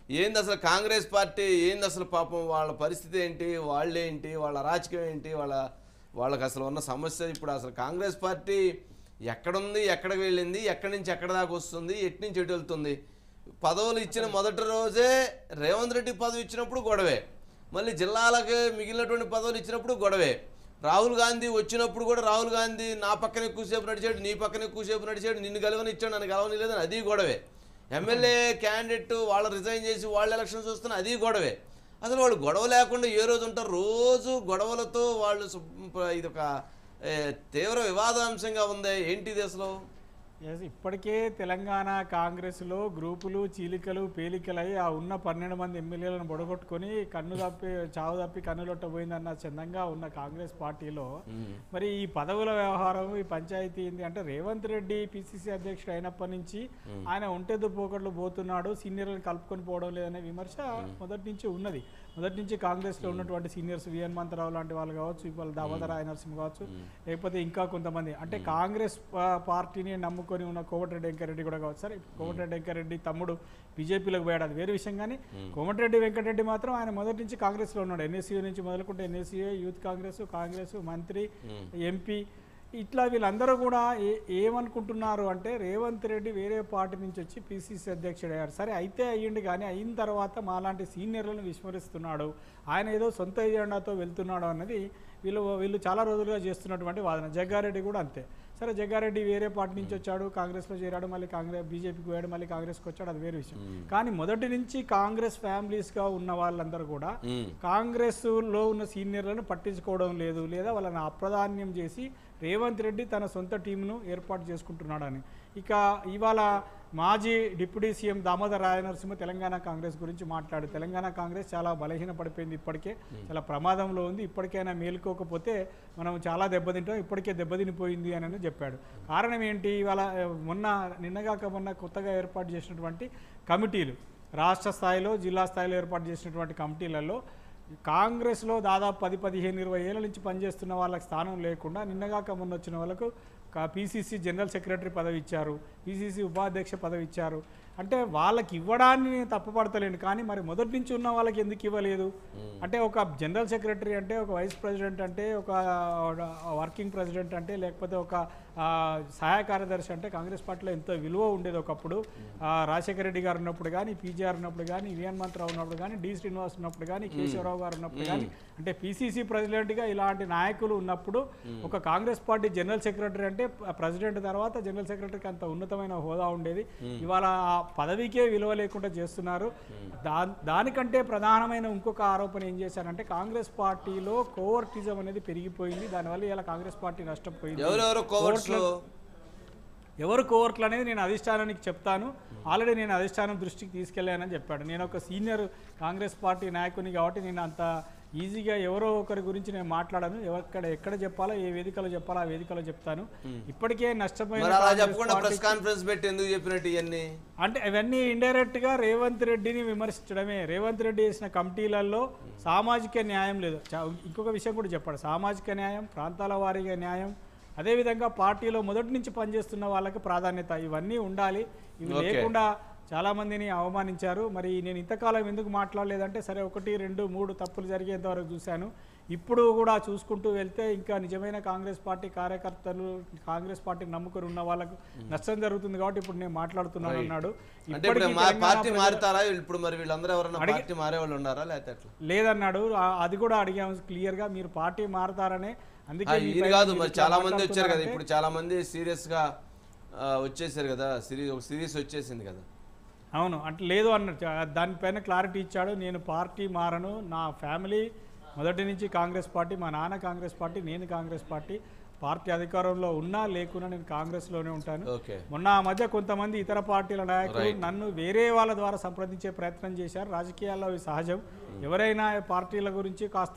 ఏంది అసలు కాంగ్రెస్ పార్టీ ఏంది అసలు పాపం వాళ్ళ పరిస్థితి ఏంటి వాళ్ళేంటి వాళ్ళ రాజకీయం ఏంటి వాళ్ళ వాళ్ళకి అసలు ఉన్న సమస్య ఇప్పుడు అసలు కాంగ్రెస్ పార్టీ ఎక్కడుంది ఎక్కడికి వెళ్ళింది ఎక్కడి నుంచి ఎక్కడ దాకా వస్తుంది ఎటు నుంచి ఎటు వెళ్తుంది పదవులు ఇచ్చిన మొదటి రోజే రేవంత్ రెడ్డి పదవి ఇచ్చినప్పుడు గొడవే మళ్ళీ జిల్లాలకు మిగిలినటువంటి పదవులు ఇచ్చినప్పుడు గొడవే రాహుల్ గాంధీ వచ్చినప్పుడు కూడా రాహుల్ గాంధీ నా పక్కన ఎక్కువసేపు నడిచాడు నీ పక్కన ఎక్కువసేపు నడిచాడు నిన్ను గెలవని ఇచ్చాడు నన్ను గెలవని లేదని అది గొడవే ఎమ్మెల్యే క్యాండిడేట్ వాళ్ళు రిజైన్ చేసి వాళ్ళు ఎలక్షన్స్ వస్తున్నా అది గొడవే అసలు వాళ్ళు గొడవ లేకుండా ఏ రోజు ఉంటారు రోజు గొడవలతో వాళ్ళు సు- ఇది ఒక ఏ, తీవ్ర వివాదాంశంగా ఉంది ఏంటిది అసలు ఎస్ ఇప్పటికే తెలంగాణ కాంగ్రెస్లో గ్రూపులు చీలికలు పేలికలై ఆ ఉన్న పన్నెండు మంది ఎమ్మెల్యేలను బొడగొట్టుకొని కన్ను తప్పి చావు తప్పి కన్నులొట్ట పోయిందన్న చందంగా ఉన్న కాంగ్రెస్ పార్టీలో మరి ఈ పదవుల వ్యవహారం ఈ పంచాయతీ ఏంది అంటే రేవంత్ రెడ్డి పిసిసి అధ్యక్షుడు అయినప్పటి నుంచి ఆయన ఒంటెద్దు పోకట్లు పోతున్నాడు సీనియర్లను కలుపుకొని పోవడం లేదనే విమర్శ మొదటి నుంచి ఉన్నది మొదటి నుంచి కాంగ్రెస్లో ఉన్నటువంటి సీనియర్స్ విఎన్ మంతరావు లాంటి వాళ్ళు కావచ్చు ఇవాళ దామోదర రాయ నరసింహ కావచ్చు లేకపోతే ఇంకా కొంతమంది అంటే కాంగ్రెస్ పా- పార్టీని నమ్ముకొని ఉన్న కోమటిరెడ్డి వెంకరెడ్డి కూడా కావచ్చు సరే కోమటిరెడ్డి వెంకరెడ్డి తమ్ముడు బీజేపీలోకి పోయాడు అది వేరే విషయం కానీ కోమటిరెడ్డి వెంకటరెడ్డి మాత్రం ఆయన మొదటి నుంచి కాంగ్రెస్లో ఉన్నాడు ఎన్ఎస్యూ నుంచి మొదలుకుంటే ఎన్ఎస్యూ యూత్ కాంగ్రెస్ కాంగ్రెస్ మంత్రి ఎంపీ ఇట్లా వీళ్ళందరూ కూడా ఏ ఏమనుకుంటున్నారు అంటే రేవంత్ రెడ్డి వేరే పార్టీ నుంచి వచ్చి పిసిసి అధ్యక్షుడు అయ్యారు సరే అయితే అయ్యిండు కానీ అయిన తర్వాత మాలాంటి సీనియర్లను విస్మరిస్తున్నాడు ఆయన ఏదో సొంత ఎజెండాతో వెళ్తున్నాడు అన్నది వీళ్ళు వీళ్ళు చాలా రోజులుగా చేస్తున్నటువంటి వాదన జగ్గారెడ్డి కూడా అంతే సరే జగ్గారెడ్డి వేరే పార్టీ నుంచి వచ్చాడు కాంగ్రెస్లో చేరాడు మళ్ళీ కాంగ్రెస్ బీజేపీకి పోయాడు మళ్ళీ కాంగ్రెస్కి వచ్చాడు అది వేరే విషయం కానీ మొదటి నుంచి కాంగ్రెస్ ఫ్యామిలీస్గా ఉన్న వాళ్ళందరూ కూడా మ్మ్. కాంగ్రెస్లో ఉన్న సీనియర్లను పట్టించుకోవడం లేదు లేదా వాళ్ళని అప్రధాన్యం చేసి రేవంత్ రెడ్డి తన సొంత టీంను ఏర్పాటు చేసుకుంటున్నాడని ఇక ఇవాళ మాజీ డిప్యూటీ సీఎం దామోదర్ రాయ నరసింహ తెలంగాణ కాంగ్రెస్ గురించి మాట్లాడు తెలంగాణ కాంగ్రెస్ చాలా బలహీన పడిపోయింది ఇప్పటికే చాలా ప్రమాదంలో ఉంది ఇప్పటికైనా మేలుకోకపోతే మనం చాలా దెబ్బతింటాం ఇప్పటికే దెబ్బతినిపోయింది అని చెప్పాడు కారణం ఏంటి ఇవాళ ఆ, మొన్న నిన్నగాక మొన్న కొత్తగా ఏర్పాటు చేసినటువంటి కమిటీలు రాష్ట్ర స్థాయిలో జిల్లా స్థాయిలో ఏర్పాటు చేసినటువంటి కమిటీలలో కాంగ్రెస్లో దాదాపు పది పదిహేను ఇరవై ఏళ్ళ నుంచి పనిచేస్తున్న వాళ్ళకి స్థానం లేకుండా నిన్నగాక మొన్న వచ్చిన వాళ్ళకు పీసీసీ జనరల్ సెక్రటరీ పదవి ఇచ్చారు పీసీసీ ఉపాధ్యక్ష పదవి ఇచ్చారు అంటే వాళ్ళకి ఇవ్వడాన్ని నేను తప్పుపడతలేను కానీ మరి మొదటి నుంచి ఉన్న వాళ్ళకి ఎందుకు ఇవ్వలేదు అంటే ఒక జనరల్ సెక్రటరీ అంటే ఒక వైస్ ప్రెసిడెంట్ అంటే ఒక వర్కింగ్ ప్రెసిడెంట్ అంటే లేకపోతే ఒక ఆ, సహాయ కార్యదర్శి అంటే కాంగ్రెస్ పార్టీలో ఎంతో విలువ ఉండేది ఒకప్పుడు ఆ, రాజశేఖర రెడ్డి గారు ఉన్నప్పుడు కానీ పీజీఆర్ ఉన్నప్పుడు కానీ విఎన్ మంత్రావు ఉన్నప్పుడు కానీ డి శ్రీనివాస్ ఉన్నప్పుడు కానీ కేశవరావు గారు ఉన్నప్పుడు కానీ అంటే పిసిసి ప్రెసిడెంట్గా ఇలాంటి నాయకులు ఉన్నప్పుడు ఒక కాంగ్రెస్ పార్టీ జనరల్ సెక్రటరీ అంటే ప్రెసిడెంట్ తర్వాత జనరల్ సెక్రటరీకి అంత ఉన్నతమైన హోదా ఉండేది ఇవాళ ఆ పదవికే విలువ లేకుండా చేస్తున్నారు దా దానికంటే ప్రధానమైన ఇంకొక ఆరోపణ ఏం చేశారంటే కాంగ్రెస్ పార్టీలో కోవర్టిజం అనేది పెరిగిపోయింది దానివల్ల ఇలా కాంగ్రెస్ పార్టీ నష్టపోయింది ఎవరెవరు కోవర్ట్స్ ఎవరు కోవర్ట్లు అనేది నేను అధిష్టానానికి చెప్తాను ఆల్రెడీ నేను అధిష్టానం దృష్టికి తీసుకెళ్ళానని చెప్పాడు నేను ఒక సీనియర్ కాంగ్రెస్ పార్టీ నాయకుని కాబట్టి నేను అంత ఈజీగా ఎవరో ఒకరి గురించి నేను మాట్లాడను ఎక్కడ ఎక్కడ చెప్పాలో ఏ వేదికలో చెప్పాలో ఆ వేదికలో చెప్తాను ఇప్పటికే నష్టపోయిన మరి అలా కాంగ్రెస్ చెప్పకుండా పార్టీ- ప్రెస్ కాన్ఫరెన్స్ పెట్టి ఎందుకు చెప్పినట్టు ఇవన్నీ అంటే ఇవన్నీ ఇండైరెక్ట్ గా రేవంత్ రెడ్డిని విమర్శించడమే రేవంత్ రెడ్డి చేసిన కమిటీలలో సామాజిక న్యాయం లేదు చా- ఇంకొక విషయం కూడా చెప్పాడు సామాజిక న్యాయం ప్రాంతాల వారీగా న్యాయం అదేవిధంగా పార్టీలో మొదటి నుంచి పనిచేస్తున్న వాళ్ళకి ప్రాధాన్యత ఇవన్నీ ఉండాలి ఇవి Okay. లేకుండా చాలా మందిని అవమానించారు మరి నేను ఇంతకాలం ఎందుకు మాట్లాడలేదంటే సరే ఒకటి రెండు మూడు తప్పులు జరిగేంత వరకు చూశాను ఇప్పుడు కూడా చూసుకుంటూ వెళ్తే ఇంకా నిజమైన కాంగ్రెస్ పార్టీ కార్యకర్తలు కాంగ్రెస్ పార్టీని నమ్ముకొని ఉన్న వాళ్ళకు నష్టం జరుగుతుంది కాబట్టి ఇప్పుడు నేను మాట్లాడుతున్నాను అన్నాడు అంటే ఇప్పుడు ఇప్పటికీ మా తెలంగాణ పార్టీ ప్రజలు- మారుతారా ఇప్పుడు మరి వీళ్ళందరూ ఎవరన్నా పార్టీ మారే వాళ్ళు ఉన్నారా లేకపోతే ఎట్లా లేదన్నాడు ఆ- అది కూడా అడిగాము క్లియర్ గా మీరు పార్టీ మారుతారనే అందుకే ఆ, మీ ఈయన పైన కాదు మీరు మరి ఇట్లా చాలా మంది వచ్చారు కదా మాట్లాడుతున్నారంటే- ఇప్పుడు చాలా మంది సీరియస్ గా ఆ, వచ్చేసారు కదా సిరీస్ ఒక సిరీస్ వచ్చేసింది కదా అవును అంటే లేదు అన్నట్టు ఆ, దానిపైన క్లారిటీ ఇచ్చాడు నేను పార్టీ మారను నా ఫ్యామిలీ మొదటి నుంచి కాంగ్రెస్ పార్టీ మా నాన్న కాంగ్రెస్ పార్టీ నేను కాంగ్రెస్ పార్టీ పార్టీ అధికారంలో ఉన్నా లేకున్నా నేను కాంగ్రెస్లోనే ఉంటాను ఓకే మొన్న ఆ మధ్య కొంతమంది ఇతర పార్టీల నాయకులు నన్ను వేరే వాళ్ళ ద్వారా సంప్రదించే ప్రయత్నం చేశారు రాజకీయాల్లో అవి సహజం ఎవరైనా పార్టీల గురించి కాస్త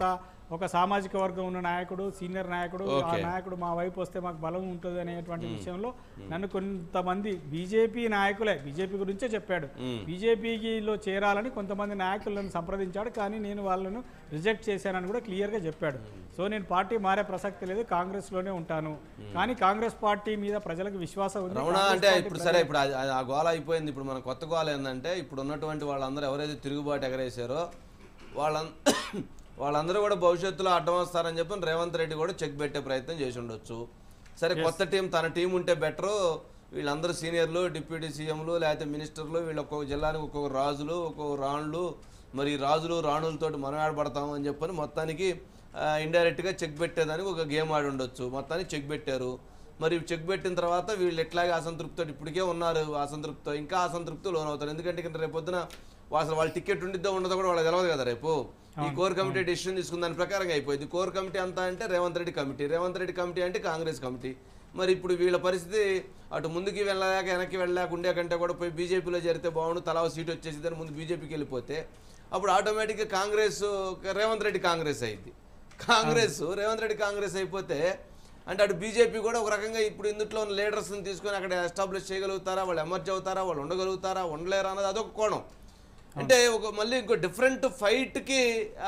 ఒక సామాజిక వర్గం ఉన్న నాయకుడు సీనియర్ నాయకుడు ఆ Okay. నాయకుడు మా వైపు వస్తే మాకు బలం ఉంటుంది అనేటువంటి విషయంలో నన్ను కొంతమంది బీజేపీ నాయకులే బీజేపీ గురించే చెప్పాడు మ్మ్. బీజేపీలో చేరాలని కొంతమంది నాయకులను సంప్రదించాడు కానీ నేను వాళ్ళను రిజెక్ట్ చేశానని కూడా క్లియర్గా చెప్పాడు సో నేను పార్టీ మారే ప్రసక్తి లేదు కాంగ్రెస్లోనే ఉంటాను కానీ కాంగ్రెస్ పార్టీ మీద ప్రజలకు విశ్వాసం ఉంది రమణ కాంగ్రెస్ అంటే పార్టీ ఇప్పుడు సరే ఇప్పుడు ఆ- ఆ- ఆ గోల అయిపోయింది ఇప్పుడు మన కొత్త గోల ఏంటంటే ఇప్పుడు ఉన్నటువంటి వాళ్ళందరూ ఎవరైతే తిరుగుబాటు ఎగరేసారో వాళ్ళ వాళ్ళందరూ కూడా భవిష్యత్తులో అడ్డం వస్తారని చెప్పి రేవంత్ రెడ్డి కూడా చెక్ పెట్టే ప్రయత్నం చేసి ఉండొచ్చు సరే కొత్త టీం తన టీం ఉంటే బెటరు వీళ్ళందరూ సీనియర్లు డిప్యూటీ సీఎంలు లేకపోతే మినిస్టర్లు వీళ్ళు ఒక్కొక్క జిల్లానికి ఒక్కొక్క రాజులు ఒక్కొక్క రాణులు మరి ఈ రాజులు రాణులతోటి మనం ఆడబడతాం అని చెప్పని మొత్తానికి ఇండైరెక్ట్గా చెక్ పెట్టేదానికి ఒక గేమ్ ఆడి ఉండొచ్చు మొత్తానికి చెక్ పెట్టారు మరి చెక్ పెట్టిన తర్వాత వీళ్ళు ఎట్లాగే అసంతృప్తితో ఇప్పటికే ఉన్నారు అసంతృప్తితో ఇంకా అసంతృప్తి లోనవుతారు ఎందుకంటే ఇక్కడ రేపు పొద్దున అసలు వాళ్ళ టికెట్ ఉండిద్దో ఉండదో కూడా వాళ్ళకి తెలియదు కదా రేపు ఈ కోర్ కమిటీ డెసిషన్ తీసుకున్న దాని ప్రకారంగా అయిపోయింది కోర్ కమిటీ అంతా అంటే రేవంత్ రెడ్డి కమిటీ రేవంత్ రెడ్డి కమిటీ అంటే కాంగ్రెస్ కమిటీ మరి ఇప్పుడు వీళ్ళ పరిస్థితి అటు ముందుకి వెళ్ళలేక వెనక్కి వెళ్ళలేక ఉండే కంటే కూడా పోయి బీజేపీలో చేరితే బాగుండు తలా ఓ సీట్ వచ్చేసి దాని ముందు బీజేపీకి వెళ్ళిపోతే అప్పుడు ఆటోమేటిక్గా కాంగ్రెస్ రేవంత్ రెడ్డి కాంగ్రెస్ అయింది కాంగ్రెస్ రేవంత్ రెడ్డి కాంగ్రెస్ అయిపోతే అంటే అటు బీజేపీ కూడా ఒక రకంగా ఇప్పుడు ఇందులో ఉన్న లీడర్స్ని తీసుకొని అక్కడ ఎస్టాబ్లిష్ చేయగలుగుతారా వాళ్ళు ఎమర్జ్ అవుతారా వాళ్ళు ఉండగలుగుతారా ఉండలేరా అన్నది అదొక కోణం అంటే ఒక మళ్ళీ ఇంకో డిఫరెంట్ ఫైట్కి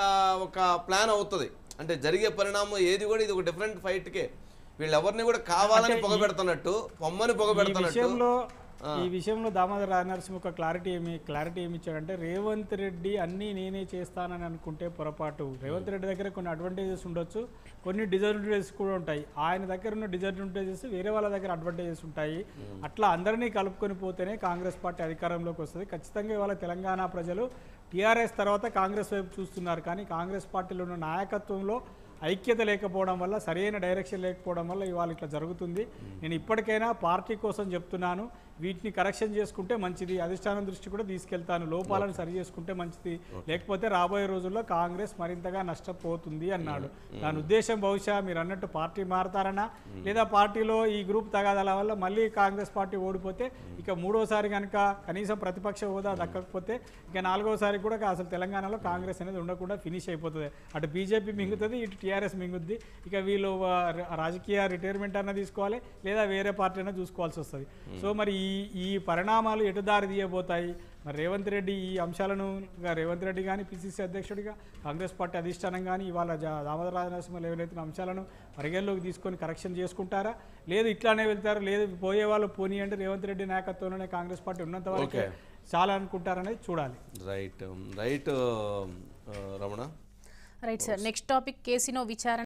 ఒక ప్లాన్ అవుతుంది అంటే జరిగే పరిణామం ఏది కూడా ఇది ఒక డిఫరెంట్ ఫైట్కే వీళ్ళు ఎవరిని కూడా కావాలని పొగబెడుతున్నట్టు పొమ్మని ఈ పొగబెడుతున్నట్టు విషయంలో ఈ విషయంలో దామోదర రాజనరసింహ ఒక క్లారిటీ ఏమి క్లారిటీ ఏమి ఇచ్చాడంటే రేవంత్ రెడ్డి అన్నీ నేనే చేస్తానని అనుకుంటే పొరపాటు రేవంత్ రెడ్డి దగ్గర కొన్ని అడ్వాంటేజెస్ ఉండొచ్చు కొన్ని డిజడ్వాంటేజెస్ కూడా ఉంటాయి ఆయన దగ్గర ఉన్న డిజడ్వాంటేజెస్ వేరే వాళ్ళ దగ్గర అడ్వాంటేజెస్ ఉంటాయి అట్లా అందరినీ కలుపుకొని పోతేనే కాంగ్రెస్ పార్టీ అధికారంలోకి వస్తుంది ఖచ్చితంగా ఇవాళ తెలంగాణ ప్రజలు టీఆర్ఎస్ తర్వాత కాంగ్రెస్ వైపు చూస్తున్నారు కానీ కాంగ్రెస్ పార్టీలో ఉన్న నాయకత్వంలో ఐక్యత లేకపోవడం వల్ల సరైన డైరెక్షన్ లేకపోవడం వల్ల ఇవాళ ఇట్లా జరుగుతుంది నేను ఇప్పటికైనా పార్టీ కోసం చెప్తున్నాను వీటిని కరెక్షన్ చేసుకుంటే మంచిది అధిష్టానం దృష్టి కూడా తీసుకెళ్తాను లోపాలను సరి చేసుకుంటే మంచిది లేకపోతే రాబోయే రోజుల్లో కాంగ్రెస్ మరింతగా నష్టపోతుంది అన్నాడు దాని ఉద్దేశం బహుశా మీరు అన్నట్టు పార్టీ మారతారనా లేదా పార్టీలో ఈ గ్రూప్ తగాదాల వల్ల మళ్ళీ కాంగ్రెస్ పార్టీ ఓడిపోతే ఇక మూడోసారి కనుక కనీసం ప్రతిపక్ష హోదా దక్కకపోతే ఇక నాలుగోసారి కూడా అసలు తెలంగాణలో కాంగ్రెస్ అనేది ఉండకుండా ఫినిష్ అయిపోతుంది అటు బీజేపీ మింగుతుంది ఇటు టీఆర్ఎస్ మింగుద్ది ఇక వీళ్ళు ఆ, ర- రాజకీయ రిటైర్మెంట్ అన్న తీసుకోవాలి లేదా వేరే పార్టీ అయినా చూసుకోవాల్సి వస్తుంది సో మరి ఈ ఈ పరిణామాలు ఎటు దారి తీయబోతాయి మరి రేవంత్ రెడ్డి ఈ అంశాలను గా రేవంత్ రెడ్డి కానీ పిసిసి అధ్యక్షుడిగా కాంగ్రెస్ పార్టీ అధిష్టానం కానీ ఇవాళ జా- దామోదర రాజనరసింహ లేవనెత్తిన అంశాలను పరిగణలోకి తీసుకొని కరెక్షన్ చేసుకుంటారా లేదు ఇట్లానే వెళ్తారు లేదు పోయే వాళ్ళు పోనీయండి రేవంత్ రెడ్డి నాయకత్వంలోనే కాంగ్రెస్ పార్టీ ఉన్నంత వరకు Okay. చాలా అనుకుంటారనేది చూడాలి right right Ramana right sir next topic casino విచారణ